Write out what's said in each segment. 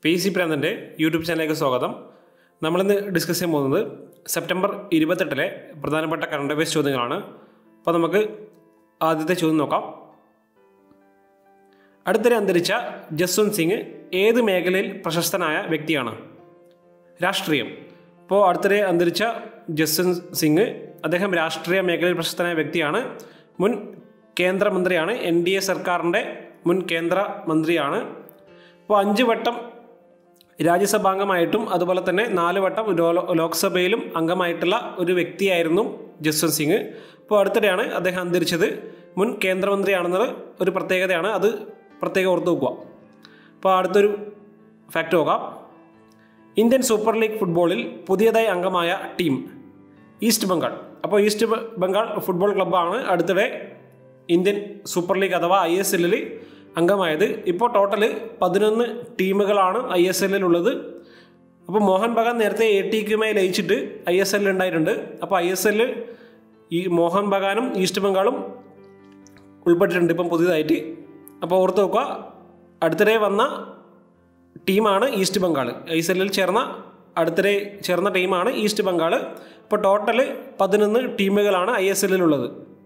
P C പ്രാന്തൻ്റെ YouTube ചാനലിലേക്ക് സ്വാഗതം നമ്മളിന്ന് ഡിസ്കസ് ചെയ്യാൻ പോകുന്നത് സെപ്റ്റംബർ ഇരുപത്തെട്ടിലെ പ്രധാനപ്പെട്ട കറണ്ട് അഫയേഴ്സ് ചോദ്യങ്ങളാണ് അപ്പോൾ നമുക്ക് ആദ്യത്തെ ചോദ്യം നോക്കാം അടുത്തിടെ അന്തരിച്ച ജസ്വന്ത് സിംഗ് ഏത് മേഖലയിൽ പ്രശസ്തനായ വ്യക്തിയാണ് രാഷ്ട്രീയം ഇപ്പോൾ അടുത്തിടെ അന്തരിച്ച ജസ്വന്ത് സിംഗ് അദ്ദേഹം രാഷ്ട്രീയ മേഖലയിൽ പ്രശസ്തനായ വ്യക്തിയാണ് മുൻ കേന്ദ്രമന്ത്രിയാണ് എൻ ഡി എ സർക്കാരിൻ്റെ മുൻ കേന്ദ്ര മന്ത്രിയാണ് അപ്പോൾ അഞ്ച് വട്ടം രാജ്യസഭാംഗമായിട്ടും അതുപോലെ തന്നെ നാല് വട്ടം ലോ- ലോക്സഭയിലും അംഗമായിട്ടുള്ള ഒരു വ്യക്തിയായിരുന്നു ജസ്വന്ത് സിംഗ് അപ്പോൾ അടുത്തിടെയാണ് അദ്ദേഹം അന്തരിച്ചത് മുൻ കേന്ദ്രമന്ത്രിയാണെന്നത് ഒരു പ്രത്യേകതയാണ് അത് പ്രത്യേകം ഓർത്ത് വെക്കുക അപ്പോൾ അടുത്തൊരു ഫാക്റ്റ് നോക്കാം ഇന്ത്യൻ സൂപ്പർ ലീഗ് ഫുട്ബോളിൽ പുതിയതായി അംഗമായ ടീം ഈസ്റ്റ് ബംഗാൾ അപ്പോൾ ഈസ്റ്റ് ബ- ബംഗാൾ ഫുട്ബോൾ ക്ലബ്ബാണ് അടുത്തിടെ ഇന്ത്യൻ സൂപ്പർ ലീഗ് അഥവാ ഐ എസ് എല്ലിൽ അംഗമായത് ഇപ്പോൾ ടോട്ടൽ പതിനൊന്ന് ടീമുകളാണ് ഐ എസ് എല്ലിൽ ഉള്ളത് അപ്പോൾ മോഹൻ ബഗാൻ നേരത്തെ എ ടിക്കുമായി ലയിച്ചിട്ട് ഐ എസ് എല്ലിൽ ഉണ്ടായിട്ടുണ്ട് അപ്പോൾ ഐ എസ് എല്ലിൽ ഈ മോഹൻ ബഗാനും ഈസ്റ്റ് ബംഗാളും ഉൾപ്പെട്ടിട്ടുണ്ട് ഇപ്പം പുതിയതായിട്ട് അപ്പോൾ ഓർത്ത് നോക്കുക അടുത്തിടെ വന്ന ടീമാണ് ഈസ്റ്റ് ബംഗാൾ ഐ എസ് എല്ലിൽ ചേർന്ന അടുത്തിടെ ചേർന്ന ടീമാണ് ഈസ്റ്റ് ബംഗാൾ ഇപ്പോൾ ടോട്ടൽ പതിനൊന്ന് ടീമുകളാണ് ഐ എസ് എല്ലിലുള്ളത്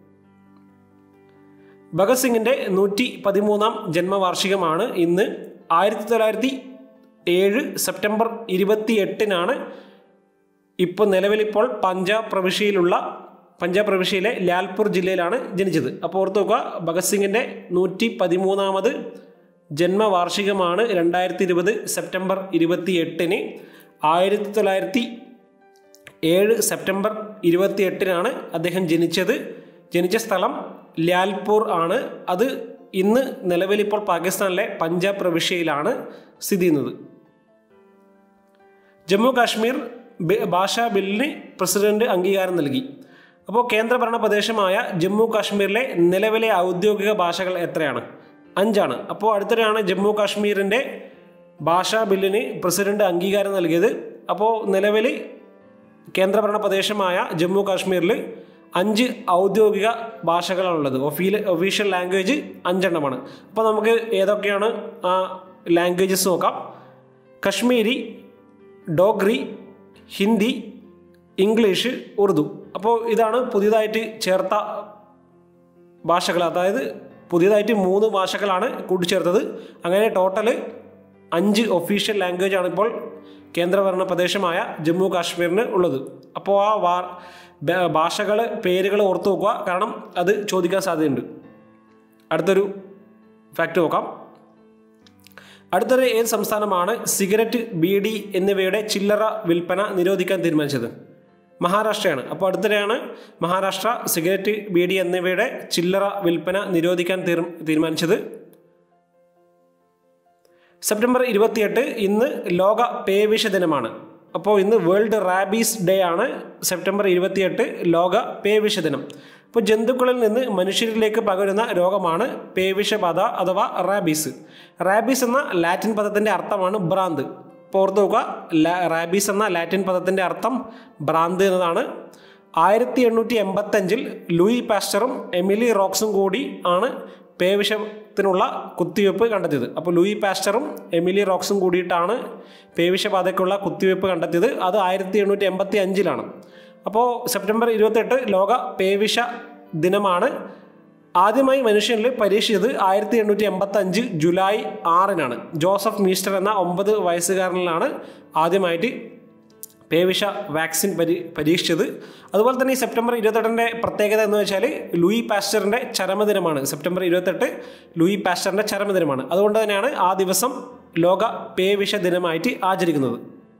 ഭഗത് സിംഗിൻ്റെ നൂറ്റി പതിമൂന്നാം ജന്മവാർഷികമാണ് ഇന്ന് ആയിരത്തി തൊള്ളായിരത്തി ഏഴ് സെപ്റ്റംബർ ഇരുപത്തി എട്ടിനാണ് ഇപ്പോൾ നിലവിലിപ്പോൾ പഞ്ചാബ് പ്രവിശ്യയിലുള്ള പഞ്ചാബ് പ്രവിശ്യയിലെ ലാൽപൂർ ജില്ലയിലാണ് ജനിച്ചത് അപ്പോൾ ഓർത്ത് നോക്കുക ഭഗത് സിംഗിൻ്റെ നൂറ്റി പതിമൂന്നാമത് ജന്മവാർഷികമാണ് രണ്ടായിരത്തി ഇരുപത് സെപ്റ്റംബർ ഇരുപത്തി എട്ടിന് ആയിരത്തി തൊള്ളായിരത്തി ഏഴ് സെപ്റ്റംബർ ഇരുപത്തി എട്ടിനാണ് അദ്ദേഹം ജനിച്ചത് ജനിച്ച സ്ഥലം ലാൽപൂർ ആണ് അത് ഇന്ന് നിലവിലിപ്പോൾ പാകിസ്ഥാനിലെ പഞ്ചാബ് പ്രവിശ്യയിലാണ് സ്ഥിതി ചെയ്യുന്നത് ജമ്മു കാശ്മീർ ബി- ഭാഷാ ബില്ലിന് പ്രസിഡന്റ് അംഗീകാരം നൽകി അപ്പോൾ കേന്ദ്രഭരണ പ്രദേശമായ ജമ്മു കാശ്മീരിലെ നിലവിലെ ഔദ്യോഗിക ഭാഷകൾ എത്രയാണ് അഞ്ചാണ് അപ്പോൾ അടുത്തിടെയാണ് ജമ്മു കാശ്മീരിൻ്റെ ഭാഷാ ബില്ലിന് പ്രസിഡന്റ് അംഗീകാരം നൽകിയത് അപ്പോൾ നിലവിൽ കേന്ദ്രഭരണ പ്രദേശമായ ജമ്മു കാശ്മീരിൽ അഞ്ച് ഔദ്യോഗിക ഭാഷകളാണുള്ളത് ഒഫീൽ ഒഫീഷ്യൽ ലാംഗ്വേജ് അഞ്ചെണ്ണമാണ് അപ്പോൾ നമുക്ക് ഏതൊക്കെയാണ് ആ ലാംഗ്വേജസ് നോക്കാം കശ്മീരി ഡോഗ്രി ഹിന്ദി ഇംഗ്ലീഷ് ഉറുദു അപ്പോൾ ഇതാണ് പുതിയതായിട്ട് ചേർത്ത ഭാഷകൾ അതായത് പുതിയതായിട്ട് മൂന്ന് ഭാഷകളാണ് കൂട്ടിച്ചേർത്തത് അങ്ങനെ ടോട്ടൽ അഞ്ച് ഒഫീഷ്യൽ ലാംഗ്വേജ് ആണ് ഇപ്പോൾ കേന്ദ്രഭരണ പ്രദേശമായ ജമ്മു കാശ്മീരിന് ഉള്ളത് അപ്പോൾ ആ വാ ബ- ഭാഷകൾ പേരുകൾ ഓർത്തു നോക്കുക കാരണം അത് ചോദിക്കാൻ സാധ്യതയുണ്ട് അടുത്തൊരു ഫാക്റ്റ് നോക്കാം അടുത്തത് ഏത് സംസ്ഥാനമാണ് സിഗരറ്റ് ബീഡി എന്നിവയുടെ ചില്ലറ വിൽപ്പന നിരോധിക്കാൻ തീരുമാനിച്ചത് മഹാരാഷ്ട്രയാണ് അപ്പോൾ അടുത്തിടെയാണ് മഹാരാഷ്ട്ര സിഗരറ്റ് ബീഡി എന്നിവയുടെ ചില്ലറ വിൽപ്പന നിരോധിക്കാൻ തീർ- തീരുമാനിച്ചത് സെപ്റ്റംബർ ഇരുപത്തിയെട്ട് ഇന്ന് ലോക പേവിഷ ദിനമാണ് അപ്പോൾ ഇന്ന് വേൾഡ് റാബീസ് ഡേ ആണ് സെപ്റ്റംബർ ഇരുപത്തിയെട്ട് ലോക പേവിഷ ദിനം അപ്പോൾ ജന്തുക്കളിൽ നിന്ന് മനുഷ്യരിലേക്ക് പകരുന്ന രോഗമാണ് പേവിഷബാധ അഥവാ റാബീസ് റാബീസ് എന്ന ലാറ്റിൻ പദത്തിൻ്റെ അർത്ഥമാണ് ഭ്രാന്ത് ഇപ്പോൾ ഓർത്ത് നോക്കുക ലാ- റാബീസ് എന്ന ലാറ്റിൻ പദത്തിൻ്റെ അർത്ഥം ഭ്രാന്ത് എന്നതാണ് ആയിരത്തി എണ്ണൂറ്റി എൺപത്തഞ്ചിൽ ലൂയി പാസ്റ്ററും എമിലി റോക്സും കൂടി ആണ് പേവിഷത്തിനുള്ള കുത്തിവയ്പ്പ് കണ്ടെത്തിയത് അപ്പോൾ ലൂയി പാസ്റ്ററും എമിലി റോക്സും കൂടിയിട്ടാണ് പേവിഷബാധയ്ക്കുള്ള കുത്തിവയ്പ്പ് കണ്ടെത്തിയത് അത് ആയിരത്തി എണ്ണൂറ്റി എൺപത്തി അഞ്ചിലാണ് അപ്പോൾ സെപ്റ്റംബർ ഇരുപത്തെട്ട് ലോക പേവിഷ ദിനമാണ് ആദ്യമായി മനുഷ്യനിൽ പരീക്ഷിച്ചത് ആയിരത്തി എണ്ണൂറ്റി എൺപത്തി അഞ്ച് ജൂലൈ ആറിനാണ് ജോസഫ് മീസ്റ്റർ എന്ന ഒമ്പത് വയസ്സുകാരനിലാണ് ആദ്യമായിട്ട് പേവിഷ വാക്സിൻ പരി പരീക്ഷിച്ചത് അതുപോലെ തന്നെ ഈ സെപ്റ്റംബർ ഇരുപത്തെട്ടിൻ്റെ പ്രത്യേകത എന്ന് വെച്ചാൽ ലൂയി പാസ്റ്ററിൻ്റെ ചരമദിനമാണ് സെപ്റ്റംബർ ഇരുപത്തെട്ട് ലൂയി പാസ്റ്ററിൻ്റെ ചരമദിനമാണ് അതുകൊണ്ട് തന്നെയാണ് ആ ദിവസം ലോക പേവിഷ ദിനമായിട്ട് ആചരിക്കുന്നത്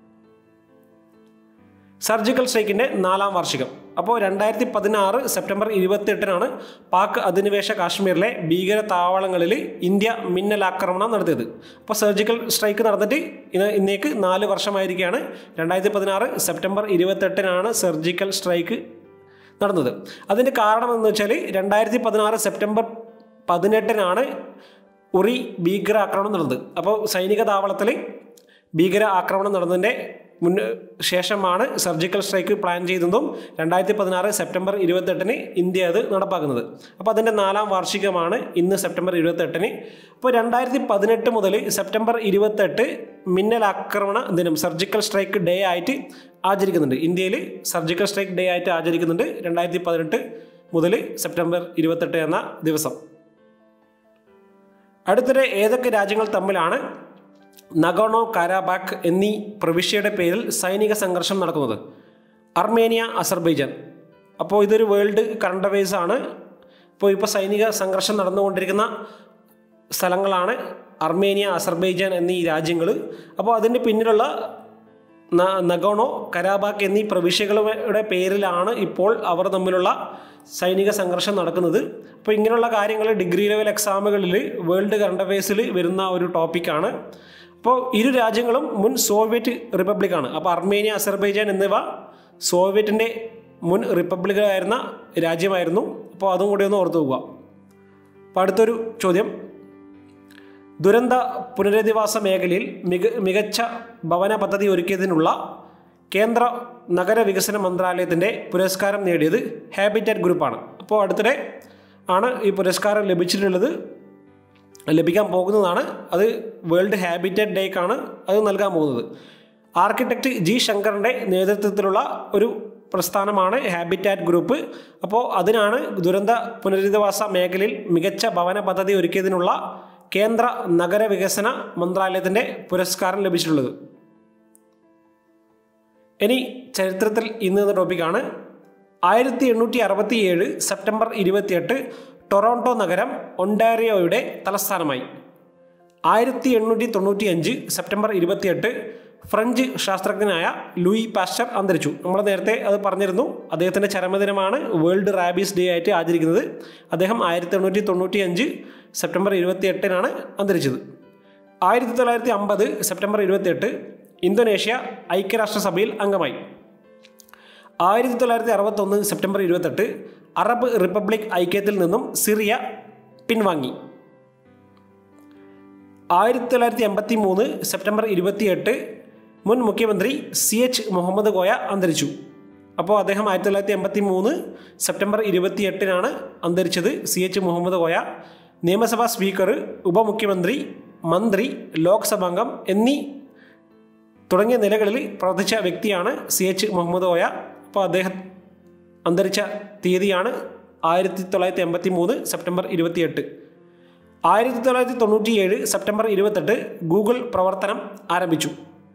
സർജിക്കൽ സ്ട്രൈക്കിൻ്റെ നാലാം വാർഷികം അപ്പോൾ രണ്ടായിരത്തി പതിനാറ് സെപ്റ്റംബർ ഇരുപത്തിയെട്ടിനാണ് പാക് അധിനിവേശ കാശ്മീരിലെ ഭീകര താവളങ്ങളിൽ ഇന്ത്യ മിന്നലാക്രമണം നടത്തിയത് അപ്പോൾ സർജിക്കൽ സ്ട്രൈക്ക് നടന്നിട്ട് ഇന്ന് ഇന്നേക്ക് നാല് വർഷമായിരിക്കുകയാണ് രണ്ടായിരത്തി പതിനാറ് സെപ്റ്റംബർ ഇരുപത്തെട്ടിനാണ് സർജിക്കൽ സ്ട്രൈക്ക് നടന്നത് അതിൻ്റെ കാരണം എന്ന് വെച്ചാൽ രണ്ടായിരത്തി പതിനാറ് സെപ്റ്റംബർ പതിനെട്ടിനാണ് ഉറി ഭീകര ആക്രമണം നടന്നത് അപ്പോൾ സൈനിക താവളത്തിൽ ഭീകര ആക്രമണം നടന്നതിൻ്റെ മുൻ ശേഷമാണ് സർജിക്കൽ സ്ട്രൈക്ക് പ്ലാൻ ചെയ്തതും രണ്ടായിരത്തി പതിനാറ് സെപ്റ്റംബർ ഇരുപത്തെട്ടിന് ഇന്ത്യ അത് നടപ്പാക്കുന്നത് അപ്പോൾ അതിൻ്റെ നാലാം വാർഷികമാണ് ഇന്ന് സെപ്റ്റംബർ ഇരുപത്തെട്ടിന് അപ്പോൾ രണ്ടായിരത്തി പതിനെട്ട് മുതൽ സെപ്റ്റംബർ ഇരുപത്തെട്ട് മിന്നലാക്രമണ ദിനം സർജിക്കൽ സ്ട്രൈക്ക് ഡേ ആയിട്ട് ആചരിക്കുന്നുണ്ട് ഇന്ത്യയിൽ സർജിക്കൽ സ്ട്രൈക്ക് ഡേ ആയിട്ട് ആചരിക്കുന്നുണ്ട് രണ്ടായിരത്തി പതിനെട്ട് മുതൽ സെപ്റ്റംബർ ഇരുപത്തെട്ട് എന്ന ദിവസം അടുത്തിടെ ഏതൊക്കെ രാജ്യങ്ങൾ തമ്മിലാണ് നഗോണോ കാരാബാക്ക് എന്നീ പ്രവിശ്യയുടെ പേരിൽ സൈനിക സംഘർഷം നടക്കുന്നത് അർമേനിയ അസർബൈജാൻ അപ്പോൾ ഇതൊരു വേൾഡ് കറണ്ട് അഫയേഴ്സ് ആണ് ഇപ്പോൾ ഇപ്പോൾ സൈനിക സംഘർഷം നടന്നുകൊണ്ടിരിക്കുന്ന സ്ഥലങ്ങളാണ് അർമേനിയ അസർബൈജാൻ എന്നീ രാജ്യങ്ങൾ അപ്പോൾ അതിൻ്റെ പിന്നിലുള്ള ന- നഗോണോ കരാബാക്ക് എന്നീ പ്രവിശ്യകളുടെ പേരിലാണ് ഇപ്പോൾ അവർ തമ്മിലുള്ള സൈനിക സംഘർഷം നടക്കുന്നത് അപ്പോൾ ഇങ്ങനെയുള്ള കാര്യങ്ങൾ ഡിഗ്രി ലെവൽ എക്സാമുകളിൽ വേൾഡ് കറണ്ട് അഫയേഴ്സിൽ വരുന്ന ഒരു ടോപ്പിക്കാണ് അപ്പോൾ ഇരു രാജ്യങ്ങളും മുൻ സോവിയറ്റ് റിപ്പബ്ലിക്കാണ് അപ്പോൾ അർമേനിയ അസർബൈജാൻ എന്നിവ സോവിയറ്റിൻ്റെ മുൻ റിപ്പബ്ലിക്കായിരുന്ന രാജ്യമായിരുന്നു അപ്പോൾ അതും കൂടി ഒന്ന് ഓർത്തു പോവുക അപ്പോൾ അടുത്തൊരു ചോദ്യം ദുരന്ത പുനരധിവാസ മേഖലയിൽ മിക മികച്ച ഭവന പദ്ധതി ഒരുക്കിയതിനുള്ള കേന്ദ്ര നഗരവികസന മന്ത്രാലയത്തിൻ്റെ പുരസ്കാരം നേടിയത് ഹാബിറ്റാറ്റ് ഗ്രൂപ്പാണ് അപ്പോൾ അടുത്തിടെ ആണ് ഈ പുരസ്കാരം ലഭിച്ചിട്ടുള്ളത് ലഭിക്കാൻ പോകുന്നതാണ് അത് വേൾഡ് ഹാബിറ്റാറ്റ് ഡേക്കാണ് അത് നൽകാൻ പോകുന്നത് ആർക്കിടെക്ട് ജി ശങ്കറിൻ്റെ നേതൃത്വത്തിലുള്ള ഒരു പ്രസ്ഥാനമാണ് ഹാബിറ്റാറ്റ് ഗ്രൂപ്പ് അപ്പോൾ അതിനാണ് ദുരന്ത പുനരധിവാസ മേഖലയിൽ മികച്ച ഭവന പദ്ധതി ഒരുക്കിയതിനുള്ള കേന്ദ്ര നഗരവികസന മന്ത്രാലയത്തിൻ്റെ പുരസ്കാരം ലഭിച്ചിട്ടുള്ളത് ഇനി ചരിത്രത്തിൽ ഇന്ന് എന്ന ടോപ്പിക്കാണ് ആയിരത്തി എണ്ണൂറ്റി അറുപത്തി ഏഴ് സെപ്റ്റംബർ ഇരുപത്തിയെട്ട് ടൊറോണ്ടോ നഗരം ഒണ്ടാരിയോയുടെ തലസ്ഥാനമായി ആയിരത്തി എണ്ണൂറ്റി തൊണ്ണൂറ്റി അഞ്ച് സെപ്റ്റംബർ ഇരുപത്തിയെട്ട് ഫ്രഞ്ച് ശാസ്ത്രജ്ഞനായ ലൂയി പാസ്റ്റർ അന്തരിച്ചു നമ്മൾ നേരത്തെ അത് പറഞ്ഞിരുന്നു അദ്ദേഹത്തിൻ്റെ ചരമദിനമാണ് വേൾഡ് റാബീസ് ഡേ ആയിട്ട് ആചരിക്കുന്നത് അദ്ദേഹം ആയിരത്തി എണ്ണൂറ്റി തൊണ്ണൂറ്റി അഞ്ച് സെപ്റ്റംബർ ഇരുപത്തി എട്ടിനാണ് അന്തരിച്ചത് ആയിരത്തി തൊള്ളായിരത്തി അമ്പത് സെപ്റ്റംബർ ഇരുപത്തിയെട്ട് ഇന്തോനേഷ്യ ഐക്യരാഷ്ട്രസഭയിൽ അംഗമായി ആയിരത്തി തൊള്ളായിരത്തി അറുപത്തൊന്ന് സെപ്റ്റംബർ ഇരുപത്തെട്ട് അറബ് റിപ്പബ്ലിക് ഐക്യത്തിൽ നിന്നും സിറിയ പിൻവാങ്ങി ആയിരത്തി തൊള്ളായിരത്തി എൺപത്തി മൂന്ന് സെപ്റ്റംബർ ഇരുപത്തിയെട്ട് മുൻ മുഖ്യമന്ത്രി സി എച്ച് മുഹമ്മദ് കോയ അന്തരിച്ചു അപ്പോൾ അദ്ദേഹം ആയിരത്തി തൊള്ളായിരത്തി എൺപത്തി മൂന്ന് സെപ്റ്റംബർ ഇരുപത്തിയെട്ടിനാണ് അന്തരിച്ചത് സി എച്ച് മുഹമ്മദ് കോയ നിയമസഭാ സ്പീക്കർ ഉപമുഖ്യമന്ത്രി മന്ത്രി ലോക്സഭാംഗം എന്നീ തുടങ്ങിയ നിലകളിൽ പ്രവർത്തിച്ച വ്യക്തിയാണ് സി എച്ച് മുഹമ്മദ് കോയ അപ്പോൾ അദ്ദേഹം അന്തരിച്ച തീയതിയാണ് ആയിരത്തി തൊള്ളായിരത്തി എൺപത്തി മൂന്ന് സെപ്റ്റംബർ ഇരുപത്തിയെട്ട് ആയിരത്തി തൊള്ളായിരത്തി തൊണ്ണൂറ്റിയേഴ് സെപ്റ്റംബർ ഇരുപത്തെട്ട് ഗൂഗിൾ പ്രവർത്തനം ആരംഭിച്ചു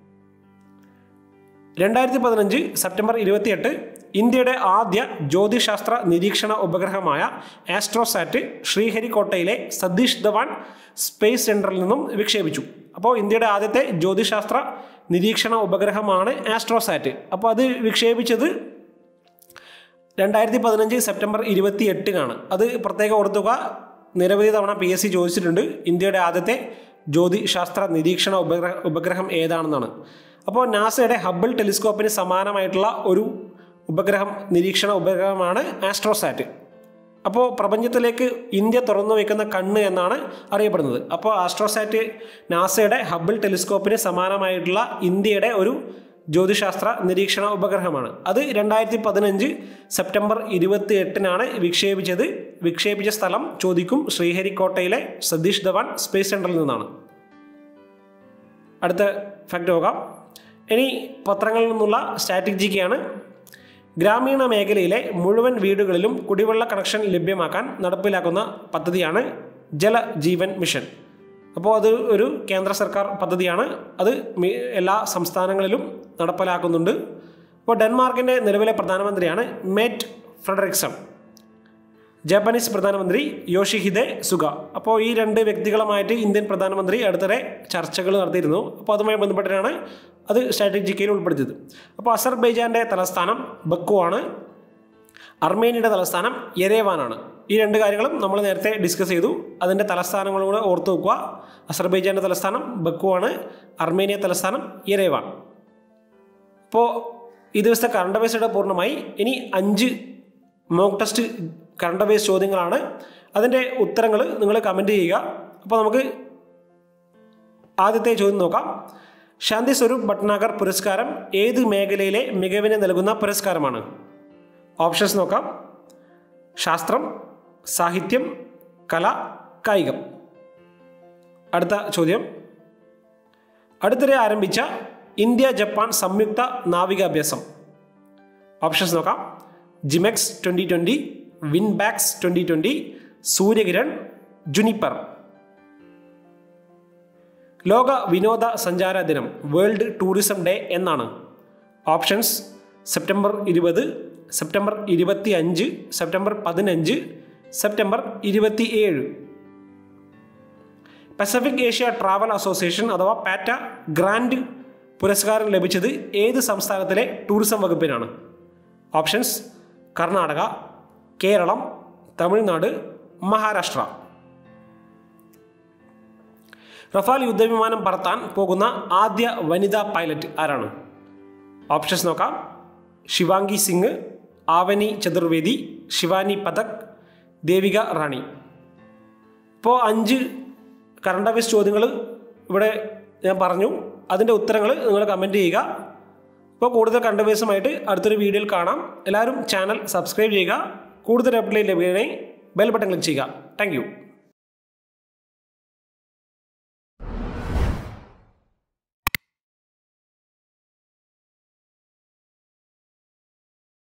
രണ്ടായിരത്തി പതിനഞ്ച് സെപ്റ്റംബർ ഇരുപത്തിയെട്ട് ഇന്ത്യയുടെ ആദ്യ ജ്യോതിശാസ്ത്ര നിരീക്ഷണ ഉപഗ്രഹമായ ആസ്ട്രോസാറ്റ് ശ്രീഹരിക്കോട്ടയിലെ സതീഷ് ധവാൻ സ്പേസ് സെൻറ്ററിൽ നിന്നും വിക്ഷേപിച്ചു അപ്പോൾ ഇന്ത്യയുടെ ആദ്യത്തെ ജ്യോതിശാസ്ത്ര നിരീക്ഷണ ഉപഗ്രഹമാണ് ആസ്ട്രോസാറ്റ് അപ്പോൾ അത് വിക്ഷേപിച്ചത് രണ്ടായിരത്തി പതിനഞ്ച് സെപ്റ്റംബർ ഇരുപത്തി എട്ടിനാണ് അത് പ്രത്യേകം ഓർത്തുക നിരവധി തവണ പി എസ് സി ചോദിച്ചിട്ടുണ്ട് ഇന്ത്യയുടെ ആദ്യത്തെ ജ്യോതിശാസ്ത്ര നിരീക്ഷണ ഉപഗ്രഹ ഉപഗ്രഹം ഏതാണെന്നാണ് അപ്പോൾ നാസയുടെ ഹബിൾ ടെലിസ്കോപ്പിന് സമാനമായിട്ടുള്ള ഒരു ഉപഗ്രഹം നിരീക്ഷണ ഉപഗ്രഹമാണ് ആസ്ട്രോസാറ്റ് അപ്പോൾ പ്രപഞ്ചത്തിലേക്ക് ഇന്ത്യ തുറന്നു വയ്ക്കുന്ന കണ്ണ് എന്നാണ് അറിയപ്പെടുന്നത് അപ്പോൾ ആസ്ട്രോസാറ്റ് നാസയുടെ ഹബിൾ ടെലിസ്കോപ്പിന് സമാനമായിട്ടുള്ള ഇന്ത്യയുടെ ഒരു ജ്യോതിശാസ്ത്ര നിരീക്ഷണ ഉപഗ്രഹമാണ് അത് രണ്ടായിരത്തി പതിനഞ്ച് സെപ്റ്റംബർ ഇരുപത്തി എട്ടിനാണ് വിക്ഷേപിച്ചത് വിക്ഷേപിച്ച സ്ഥലം ചോദിക്കും ശ്രീഹരിക്കോട്ടയിലെ സതീഷ് ധവാൻ സ്പേസ് സെൻറ്ററിൽ നിന്നാണ് അടുത്ത ഫാക്ട് നോക്കാം ഇനി പത്രങ്ങളിൽ നിന്നുള്ള സ്ട്രാറ്റജിക്കാണ് ഗ്രാമീണ മേഖലയിലെ മുഴുവൻ വീടുകളിലും കുടിവെള്ള കണക്ഷൻ ലഭ്യമാക്കാൻ നടപ്പിലാക്കുന്ന പദ്ധതിയാണ് ജലജീവൻ മിഷൻ അപ്പോൾ അത് ഒരു കേന്ദ്ര സർക്കാർ പദ്ധതിയാണ് അത് മി- എല്ലാ സംസ്ഥാനങ്ങളിലും നടപ്പിലാക്കുന്നുണ്ട് ഇപ്പോൾ ഡെൻമാർക്കിൻ്റെ നിലവിലെ പ്രധാനമന്ത്രിയാണ് മേറ്റ് ഫ്രെഡറിക്സൺ ജാപ്പനീസ് പ്രധാനമന്ത്രി യോഷിഹിദെ സുഗ അപ്പോൾ ഈ രണ്ട് വ്യക്തികളുമായിട്ട് ഇന്ത്യൻ പ്രധാനമന്ത്രി അടുത്തിടെ ചർച്ചകൾ നടത്തിയിരുന്നു അപ്പോൾ അതുമായി ബന്ധപ്പെട്ടിട്ടാണ് അത് സ്ട്രാറ്റജിക്കയിൽ ഉൾപ്പെടുത്തിയത് അപ്പോൾ അസർബൈജാൻ്റെ തലസ്ഥാനം ബക്കു ആണ് അർമേനിയയുടെ തലസ്ഥാനം യെരേവാനാണ് ഈ രണ്ട് കാര്യങ്ങളും നമ്മൾ നേരത്തെ ഡിസ്കസ് ചെയ്തു അതിൻ്റെ തലസ്ഥാനങ്ങളും കൂടെ ഓർത്ത് വെക്കുക അസർബൈജാൻ്റെ തലസ്ഥാനം ബക്കു ആണ് അർമേനിയ തലസ്ഥാനം യെരേവാൻ അപ്പോൾ ഈ ദിവസത്തെ കറണ്ട് അഫയേഴ്സുടെ പൂർണ്ണമായി ഇനി അഞ്ച് മോക്ക് ടെസ്റ്റ് കറണ്ട് അഫയേഴ്സ് ചോദ്യങ്ങളാണ് അതിൻ്റെ ഉത്തരങ്ങൾ നിങ്ങൾ കമൻറ്റ് ചെയ്യുക അപ്പോൾ നമുക്ക് ആദ്യത്തെ ചോദ്യം നോക്കാം ശാന്തി സ്വരൂപ് ഭട്നാഗർ പുരസ്കാരം ഏത് മേഖലയിലെ മികവിന് നൽകുന്ന പുരസ്കാരമാണ് ഓപ്ഷൻസ് നോക്കാം ശാസ്ത്രം സാഹിത്യം കല കായികം അടുത്ത ചോദ്യം അടുത്തിടെ ആരംഭിച്ച ഇന്ത്യ ജപ്പാൻ സംയുക്ത നാവികാഭ്യാസം ഓപ്ഷൻസ് നോക്കാം JIMEX twenty twenty VINBAX twenty twenty Suryakiran Juniper ലോക വിനോദ സഞ്ചാര ദിനം വേൾഡ് ടൂറിസം ഡേ എന്നാണ് ഓപ്ഷൻസ് സെപ്റ്റംബർ ഇരുപത് സെപ്റ്റംബർ ഇരുപത്തി അഞ്ച് സെപ്റ്റംബർ പതിനഞ്ച് സെപ്റ്റംബർ ഇരുപത്തി ഏഴ് പസഫിക് ഏഷ്യ ട്രാവൽ അസോസിയേഷൻ അഥവാ പാറ്റ ഗ്രാൻഡ് പുരസ്കാരം ലഭിച്ചത് ഏത് സംസ്ഥാനത്തിലെ ടൂറിസം വകുപ്പിനാണ് ഓപ്ഷൻസ് കർണാടക കേരളം തമിഴ്നാട് മഹാരാഷ്ട്ര റഫാൽ യുദ്ധവിമാനം പറത്താൻ പോകുന്ന ആദ്യ വനിതാ പൈലറ്റ് ആരാണ് ഓപ്ഷൻസ് നോക്കാം ശിവാംഗി സിംഗ് ആവനി ചതുർവേദി ശിവാനി പഥക് ദേവിക റാണി ഇപ്പോൾ അഞ്ച് കറണ്ട് അഫയേഴ്സ് ചോദ്യങ്ങൾ ഇവിടെ ഞാൻ പറഞ്ഞു അതിൻ്റെ ഉത്തരങ്ങൾ നിങ്ങൾ കമൻറ്റ് ചെയ്യുക ഇപ്പോൾ കൂടുതൽ കറണ്ട് അഫയേഴ്സുമായിട്ട് അടുത്തൊരു വീഡിയോയിൽ കാണാം എല്ലാവരും ചാനൽ സബ്സ്ക്രൈബ് ചെയ്യുക കൂടുതൽ അപ്ഡേറ്റ് ലഭിക്കണേ ബെൽ ബട്ടൺ ക്ലിക്ക് ചെയ്യുക താങ്ക്